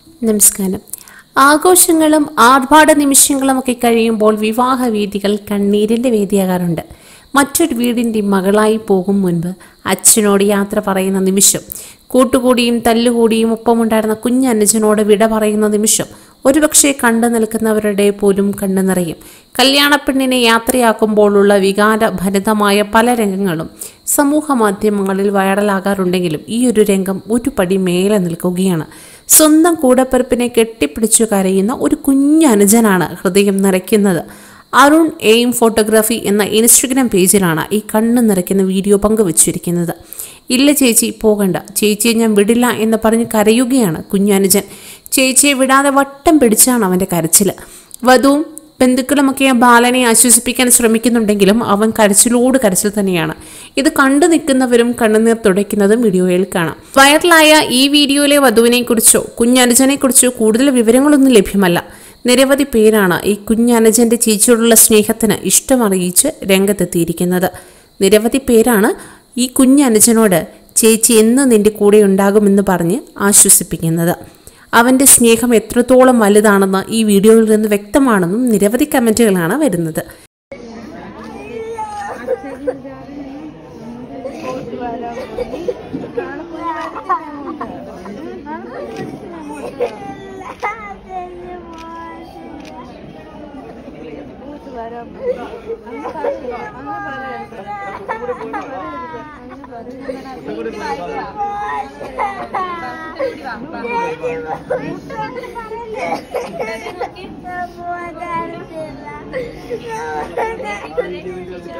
നമസ്കാരം ആഘോഷങ്ങളും ആർഭാട നിമിഷങ്ങളും ഒക്കെ കഴിയുമ്പോൾ വിവാഹ വേദികൾ കണ്ണീരിന്റെ വേദിയാകാറുണ്ട് മറ്റൊരു വീടിന്റെ മകളായി പോകും മുൻപ് അച്ഛനോട് യാത്ര പറയുന്ന നിമിഷം കൂട്ടുകൂടിയും തല്ലുകൂടിയും ഒപ്പമുണ്ടായിരുന്ന കുഞ്ഞനുജനോട് വിട പറയുന്ന നിമിഷം ഒരുപക്ഷെ കണ്ടു നിൽക്കുന്നവരുടെ പോലും കണ്ണു നിറയും കല്യാണപ്പെണ്ണിനെ യാത്രയാക്കുമ്പോഴുള്ള വികാരഭരിതമായ പല രംഗങ്ങളും സമൂഹ മാധ്യമങ്ങളിൽ വൈറലാകാറുണ്ടെങ്കിലും ഈ ഒരു രംഗം ഒരു പടി മേലെ നിൽക്കുകയാണ് സ്വന്തം കൂടപ്പിറപ്പിനെ കെട്ടിപ്പിടിച്ചു കരയുന്ന ഒരു കുഞ്ഞനുജനാണ് ഹൃദയം നിറയ്ക്കുന്നത് അരുൺ എയിം ഫോട്ടോഗ്രാഫി എന്ന ഇൻസ്റ്റഗ്രാം പേജിലാണ് ഈ കണ്ണ് നിറയ്ക്കുന്ന വീഡിയോ പങ്കുവച്ചിരിക്കുന്നത് ഇല്ല ചേച്ചി പോകണ്ട ചേച്ചിയെ ഞാൻ വിടില്ല എന്ന് പറഞ്ഞ് കരയുകയാണ് കുഞ്ഞനുജൻ ചേച്ചിയെ വിടാതെ വട്ടം പിടിച്ചാണ് അവൻ്റെ കരച്ചിൽ വധുവും ബന്ധുക്കളുമൊക്കെ ആ ബാലനെ ആശ്വസിപ്പിക്കാൻ ശ്രമിക്കുന്നുണ്ടെങ്കിലും അവൻ കരച്ചിലോട് കരച്ചിൽ തന്നെയാണ് ഇത് കണ്ടു നിൽക്കുന്നവരും കണ്ണുനീർ തുടയ്ക്കുന്നതും വീഡിയോയിൽ കാണാം വൈറലായ ഈ വീഡിയോയിലെ വധുവിനെ കുറിച്ചോ കുഞ്ഞനുജനെ കുറിച്ചോ കൂടുതൽ വിവരങ്ങളൊന്നും ലഭ്യമല്ല നിരവധി പേരാണ് ഈ കുഞ്ഞനുജന്റെ ചേച്ചിയോടുള്ള സ്നേഹത്തിന് ഇഷ്ടമറിയിച്ച് രംഗത്തെത്തിയിരിക്കുന്നത് നിരവധി പേരാണ് ഈ കുഞ്ഞനുജനോട് ചേച്ചി എന്ന് നിന്റെ കൂടെ ഉണ്ടാകുമെന്ന് പറഞ്ഞ് ആശ്വസിപ്പിക്കുന്നത് അവന്റെ സ്നേഹം എത്രത്തോളം വലുതാണെന്ന് ഈ വീഡിയോയിൽ നിന്ന് വ്യക്തമാണെന്നും നിരവധി കമന്റുകളാണ് വരുന്നത്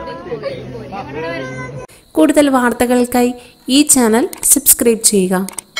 കൂടുതൽ വാർത്തകൾക്കായി ഈ ചാനൽ സബ്സ്ക്രൈബ് ചെയ്യുക